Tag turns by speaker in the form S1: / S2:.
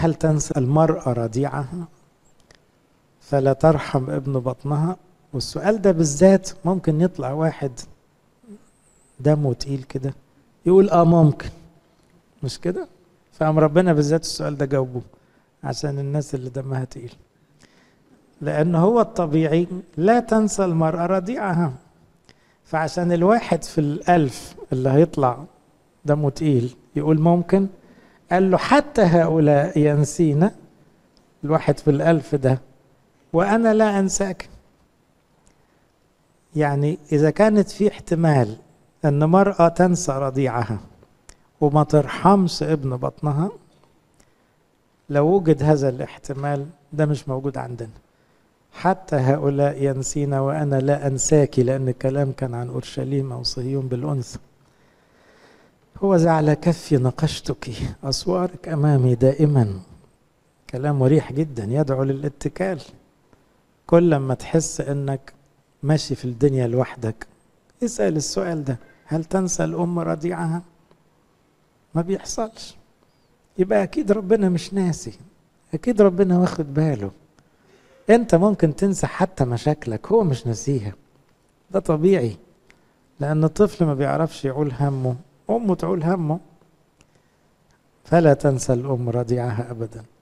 S1: هل تنسى المرأة رضيعها فلا ترحم ابن بطنها والسؤال ده بالذات ممكن يطلع واحد دمه تقيل كده يقول اه ممكن مش كده فقام ربنا بالذات السؤال ده جاوبه عشان الناس اللي دمها تقيل لأن هو الطبيعي لا تنسى المرأة رضيعها فعشان الواحد في الألف اللي هيطلع دمه تقيل يقول ممكن قال له حتى هؤلاء ينسينا الواحد في الألف ده وأنا لا أنساك يعني إذا كانت في احتمال أن مرأة تنسى رضيعها وما ترحمش ابن بطنها لو وجد هذا الاحتمال ده مش موجود عندنا حتى هؤلاء ينسينا وأنا لا أنساك لأن الكلام كان عن أورشليم أو صهيون بالأنثى هو على كفي نقشتك أسوارك أمامي دائما كلام مريح جدا يدعو للاتكال كل ما تحس أنك ماشي في الدنيا لوحدك اسأل السؤال ده هل تنسى الأم رضيعها ما بيحصلش يبقى أكيد ربنا مش ناسي أكيد ربنا واخد باله أنت ممكن تنسى حتى مشاكلك هو مش ناسيها ده طبيعي لأن الطفل ما بيعرفش يعول همه أمه تعول همه فلا تنسى الأم رضيعها أبدا